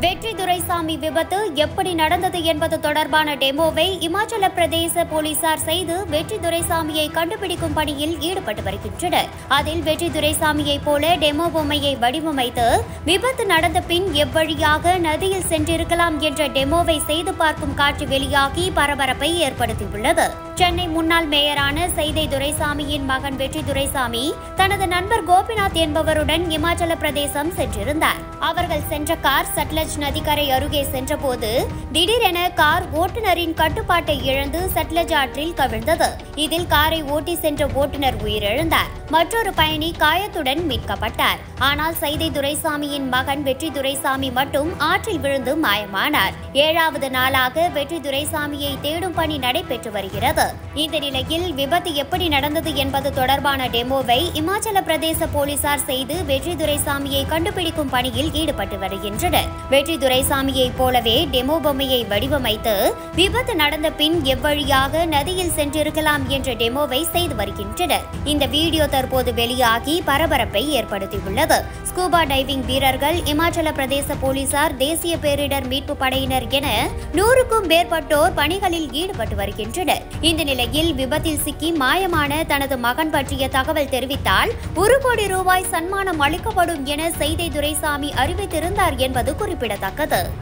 வெற்றி துரைசாமி விபத்து எப்படி நடந்தது என்பது தொடர்பான டெமோவை இமாச்சல பிரதேச போலீசார் செய்து வெற்றி துரைசாமியை கண்டுபிடிக்கும் பணியில் ஈடுபட்டு வருகின்றனர் அதில் வெற்றி துரைசாமியை போல டெமோ பொம்மையை வடிவமைத்து விபத்து நடந்த பின் எவ்வழியாக நதியில் சென்றிருக்கலாம் என்ற டெமோவை செய்து பார்க்கும் காட்சி வெளியாகி பரபரப்பை ஏற்படுத்தியுள்ளது சென்னை முன்னாள் மேயரான செய்தை துரைசாமியின் மகன் வெற்றி துரைசாமி தனது நண்பர் கோபிநாத் என்பவருடன் இமாச்சல பிரதேசம் சென்றிருந்தார் அவர்கள் சென்ற கார் சட்லஜ் நதிக்கரை அருகே சென்றபோது திடீரென கார் ஓட்டுநரின் கட்டுப்பாட்டை இழந்து சட்லஜ் ஆற்றில் கவிழ்ந்தது இதில் காரை ஓட்டி சென்ற ஓட்டுநர் உயிரிழந்தார் மற்றொரு பயணி காயத்துடன் மீட்கப்பட்டார் ஆனால் சைதை துரைசாமியின் மகன் வெற்றி துரைசாமி மட்டும் ஆற்றில் விழுந்து மாயமானார் ஏழாவது நாளாக வெற்றி துரைசாமியை தேடும் பணி நடைபெற்று வருகிறது இந்த நிலையில் விபத்து எப்படி நடந்தது என்பது தொடர்பான டெமோவை இமாச்சல பிரதேச போலீசார் செய்து வெற்றி துரைசாமியை கண்டுபிடிக்கும் பணியில் ஈடுபட்டு வருகின்றனர் வெற்றி துரைசாமியை போலவே டெமோ பொம்மையை வடிவமைத்து விபத்து நடந்த பின் எவ்வழியாக நதியில் சென்றிருக்கலாம் என்ற டெமோவை செய்து வருகின்றனர் இந்த வீடியோ தற்போது வெளியாகி பரபரப்பை ஏற்படுத்தியுள்ளது ஸ்கூபா டைவிங் வீரர்கள் இமாச்சல பிரதேச போலீசார் தேசிய பேரிடர் மீட்பு படையினர் என நூறுக்கும் மேற்பட்டோர் பணிகளில் ஈடுபட்டு வருகின்றனர் இந்த நிலையில் விபத்தில் சிக்கி மாயமான தனது மகன் பற்றிய தகவல் தெரிவித்தால் ஒரு கோடி ரூபாய் சன்மானம் அளிக்கப்படும் என செய்தை துரைசாமி அறிவித்திருந்தார் என்பது குறிப்பிடத்தக்கது